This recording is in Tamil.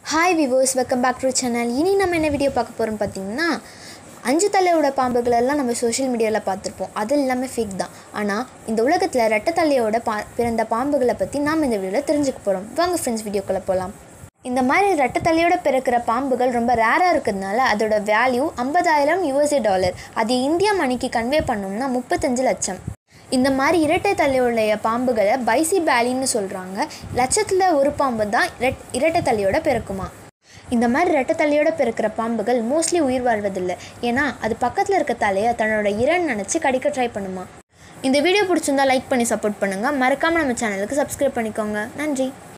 hi viewers welcome back to channel இனி நம்ம என்ன வீடியோ பார்க்க போகிறோம் பார்த்தீங்கன்னா அஞ்சு தலையோட பாம்புகள் எல்லாம் நம்ம சோஷியல் மீடியாவில் பார்த்துருப்போம் அது எல்லாமே ஃபேக் தான் ஆனால் இந்த உலகத்தில் ரெட்டை தலையோட பா பிறந்த பாம்புகளை பற்றி நாம் இந்த வீடியோவில் தெரிஞ்சுக்க போகிறோம் வாங்க ஃப்ரெண்ட்ஸ் வீடியோக்குள்ளே போகலாம் இந்த மாதிரி ரெட்டை தலையோட பிறக்கிற பாம்புகள் ரொம்ப ரேராக இருக்கிறதுனால அதோட வேல்யூ ஐம்பதாயிரம் யூஎஸ்ஏ டாலர் அது இந்தியா மணிக்கு கன்வே பண்ணோம்னா முப்பத்தஞ்சு லட்சம் இந்த மாதிரி இரட்டை தலையுடைய பாம்புகளை பைசி பேலின்னு சொல்கிறாங்க லட்சத்தில் ஒரு பாம்பு தான் இரட் இரட்டை தலையோட பிறக்குமா இந்த மாதிரி ரெட்டை தலையோட பிறக்கிற பாம்புகள் மோஸ்ட்லி உயிர் வாழ்வதில்லை ஏன்னா அது பக்கத்தில் இருக்க தலையை தன்னோட இரண் நினச்சி கடிக்க ட்ரை பண்ணுமா இந்த வீடியோ பிடிச்சிருந்தா லைக் பண்ணி சப்போர்ட் பண்ணுங்கள் மறக்காமல் நம்ம சேனலுக்கு சப்ஸ்கிரைப் பண்ணிக்கோங்க நன்றி